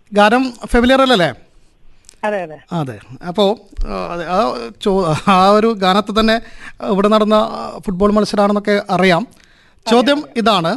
ഗാനം ഫെമിലിയർ അല്ലല്ലേ അതെ അതെ അതെ അപ്പോൾ ആ ചോ ആ ഒരു ഗാനത്തിൽ തന്നെ ഇവിടെ നടന്ന ആ, ഫുട്ബോൾ മത്സരമാണെന്നൊക്കെ അറിയാം ചോദ്യം ഇതാണ്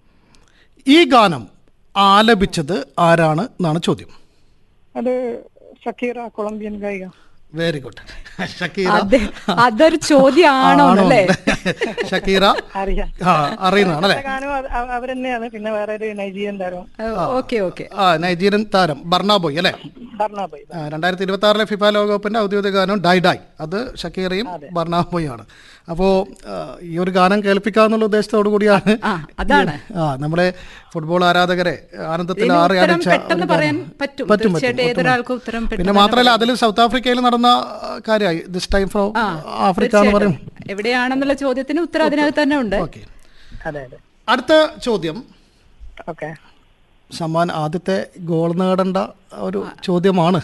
ഈ ഗാനം ആലപിച്ചത് ആരാണ് എന്നാണ് ചോദ്യം അത് ഷക്കീറ കൊളംബിയൻ ഗായിക വെരി ഗുഡ് ഷക്കീറ അതെ അതൊരു ചോദ്യമാണോ ആണോ? അല്ലേ ഷക്കീറ അറിയാം ആ അറിയുന്നതാണ് അല്ലേ ഗാനം അത് അവ- അവരെന്നെയാണ് പിന്നെ വേറെ ഒരു നൈജീരിയൻ താരം ഓക്കെ ഓക്കെ ആ നൈജീരിയൻ താരം ബർണാബോയ് അല്ലേ ബർണാബായി ആ, രണ്ടായിരത്തി ഇരുപത്തി ആറിലെ ഫിഫ ലോകകപ്പിന്റെ ഔദ്യോഗിക ഗാനം ഡൈ ഡൈ അത് ഷക്കീറയും ബർണാബോയാണ് അപ്പോൾ ഈ ഒരു ഗാനം കേൾപ്പിക്കാന്നുള്ള ഉദ്ദേശത്തോടു കൂടിയാണ് ആ അതാണ് ആ നമ്മളെ ഫുട്ബോൾ ആരാധകരെ ആനന്ദത്തിൽ ഇതിന് ആറി ഉത്തരം അടിച്ച പെട്ടെന്ന് ഒരു പറയാൻ ഗാനം. പറ്റും പറ്റും, തീർച്ചയായിട്ടും പറ്റും, ഏതൊരാൾക്കും ഉത്തരം പിന്നെ പെട്ടെന്ന് മാത്രമല്ല അതിൽ സൗത്ത് ആഫ്രിക്കയിൽ നടന്ന ആ, കാര്യമായി ദിസ് ടൈം ഫ്രോം ആഫ്രിക്ക എന്ന് പറയും തീർച്ചയായിട്ടും. എവിടെയാണെന്നുള്ള ചോദ്യത്തിന് ഉത്തരം അതിനകത്ത് തന്നെ ഉണ്ട് ഓക്കെ അതെ അതെ അടുത്ത ചോദ്യം ഓക്കെ സമ്മാൻ ആദ്യത്തെ ഗോൾ നേടേണ്ട ഒരു ചോദ്യമാണ്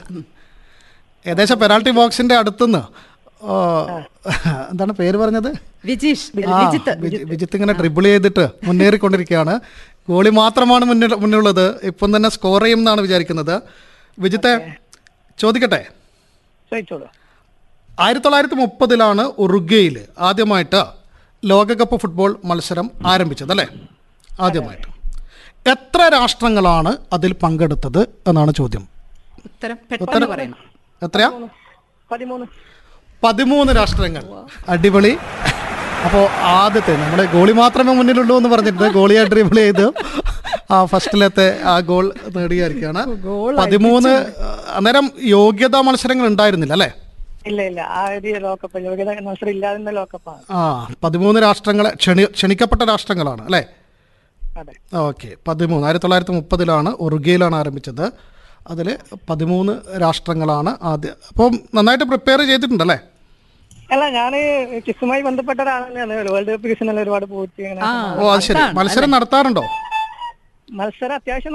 ഏകദേശം പെനാൾട്ടി ബോക്സിന്റെ അടുത്തുനിന്ന് ആ, എന്താണ് പേര് പറഞ്ഞത് വിജീഷ് ആ, വിജിത്ത് വിജി- വിജിത്ത് ഇങ്ങനെ ട്രിബിൾ ചെയ്തിട്ട് മുന്നേറിക്കൊണ്ടിരിക്കുകയാണ് ഗോളി മാത്രമാണ് മുന്നിൽ മുന്നിലുള്ളത് ഇപ്പം തന്നെ സ്കോർ ചെയ്യും എന്നാണ് വിചാരിക്കുന്നത് വിജിത്തെ ചോദിക്കട്ടെ ചോദിച്ചോളൂ ആയിരത്തി തൊള്ളായിരത്തി മുപ്പതിലാണ് ഉറുഗ്വയിൽ ആദ്യമായിട്ട് ലോകകപ്പ് ഫുട്ബോൾ മത്സരം ആരംഭിച്ചത് അല്ലേ ആദ്യമായിട്ട് എത്ര രാഷ്ട്രങ്ങളാണ് അതിൽ പങ്കെടുത്തത് എന്നാണ് ചോദ്യം ഉത്തരം പെട്ടെന്ന് പറയണം എത്രയാ പതിമൂന്ന് പതിമൂന്ന് രാഷ്ട്രങ്ങൾ അടിപൊളി അപ്പോൾ ആദ്യത്തെ നമ്മുടെ ഗോളി മാത്രമേ മുന്നിലുള്ളൂ എന്ന് പറഞ്ഞിട്ട് ഗോളിയെ ഡ്രിബിൾ ചെയ്ത് ആ ഫസ്റ്റിലത്തെ ആ ഗോൾ നേടിയായിരിക്കുകയാണ് പതിമൂന്ന് അന്നേരം യോഗ്യതാ മത്സരങ്ങൾ ഉണ്ടായിരുന്നില്ല അല്ലേ ഇല്ല ഇല്ല ആ ഒരു ലോകകപ്പ് യോഗ്യത മത്സരം ഇല്ലാതിരുന്ന ലോകകപ്പാണ് ആ പതിമൂന്ന് രാഷ്ട്രങ്ങളെ ക്ഷണി ക്ഷണിക്കപ്പെട്ട രാഷ്ട്രങ്ങളാണ് അല്ലേ അതെ ഓക്കെ പതിമൂന്ന് ആയിരത്തി തൊള്ളായിരത്തി മുപ്പതിലാണ് ഉറുഗയിലാണ് ആരംഭിച്ചത് അതിൽ പതിമൂന്ന് രാഷ്ട്രങ്ങളാണ് ആദ്യം അപ്പം നന്നായിട്ട് പ്രിപ്പയർ ചെയ്തിട്ടുണ്ടല്ലേ അല്ല ഞാന് കിസുമായി ബന്ധപ്പെട്ട ഒരാൾ തന്നെയാണ് വേൾഡ് കപ്പ് കിസിനെല്ലാം ഒരുപാട് പോയിട്ട് ഇങ്ങനെ ആ ഓ അത് ശരി മത്സരം നടത്താറുണ്ടോ മത്സരം അത്യാവശ്യം